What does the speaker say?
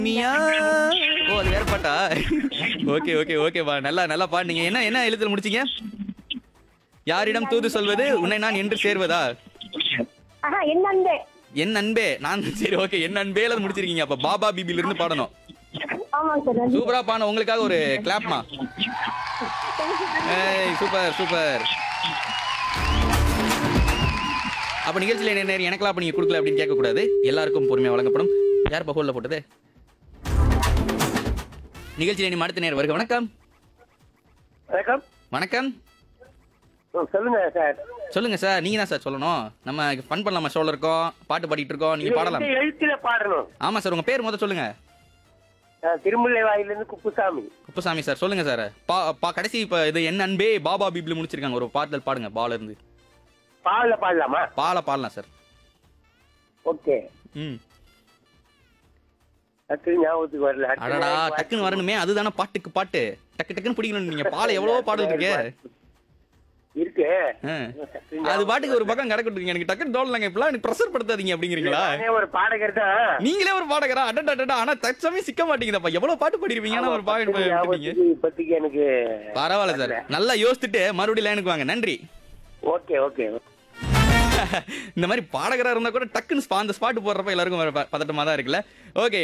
மியா ஓ அது வேற பாட்டா ஓகே ஓகே ஓகேப்பா நல்லா நல்லா பாடுனீங்க என்ன என்ன எழுத்துல முடிச்சீங்க யாரிடம் தூது சொல்வது உன்னை நான் என்று சேர்வதா ஆஹா என் அன்பே என் அன்பே நான் சரி ஓகே என் அன்பேல முடிச்சிருக்கீங்க அப்ப பாபா பிபில இருந்து பாடணும் ஆமாங்க சார் நன்றி சூப்பரா பாடணும் உங்களுக்காக ஒரு கிளாப்மா ஏய் சூப்பர் சூப்பர் அப்ப நிகழ்ச்சியில என்ன நேரம் எனக்கெல்லாம் அப்ப நீங்க கொடுக்கல அப்படின்னு கேட்க கூடாது எல்லாருக்கும் பொறுமையா வழங்கப்படும் யார் பகோல்ல போட்டது நிகழ்ச்சியில நீ அடுத்த நேரம் வருக வணக்கம் வணக்கம் வணக்கம் ம், சொல்லுங்க சார் சொல்லுங்க சார் நீங்க தான் சார் சொல்லணும் நம்ம ஃபன் பண்ணலாமா ஷோல இருக்கோம் பாட்டு பாடிட்டு இருக்கோம் நீங்க பாடலாம் இந்த எழுத்துல பாடணும் ஆமா சார் உங்க பேர் முத சொல்லுங்க நான் திருமுல்லை வாயிலிருந்து குப்புசாமி குப்புசாமி சார் சொல்லுங்க சார் பா பா கடைசி இப்ப இது என் அன்பே பாபா பீப்ல முடிச்சிருக்காங்க ஒரு பாடல் பாடுங்க பால இருந்து பாடல பாடலாமா பால பாடலாம் சார் ஓகே ம் டக்கு ஞாபகத்துக்கு வரல அடுத்த அடடா நாளைக்கு டக்குன்னு வரணுமே அதுதானே பாட்டுக்கு பாட்டு டக்கு டக்குன்னு பிடிக்கணும் நீங்க பால எவ்வளவோ பாடல் இருக்கு இருக்கு ஆ. டக்கு அது ஞாபகம் பாட்டுக்கு ஒரு பக்கம் கிடக்கட்டுங்க எனக்கு டக்குன்னு தோணலங்க இப்பெல்லாம் எனக்கு ப்ரெஷர் படுத்தாதீங்க அப்படிங்கிறீங்களா நானே ஒரு பாடகர் தான் நீங்களே ஒரு பாடகரா அடடா அடடா ஆனா தற்சமயம் சிக்க மாட்டேங்குதப்பா எவ்வளவு பாட்டு பாடிருப்பீங்க ஆனா ஒரு பாட்டு டக்கு பாடிருப்பீங்க ஞாபகத்துக்கு இப்போதைக்கு எனக்கு பரவாயில்ல சார் நல்லா யோசிச்சுட்டு மறுபடியும் லைனுக்கு வாங்க நன்றி ஓகே ஓகே இந்த மாதிரி பாடகரா இருந்தா கூட டக்குன்னு spot- அந்த ஸ்பாட் போடுறப்ப எல்லாருக்கும் ஒரு ப- பதட்டமா தான் இருக்குல்ல ஓகே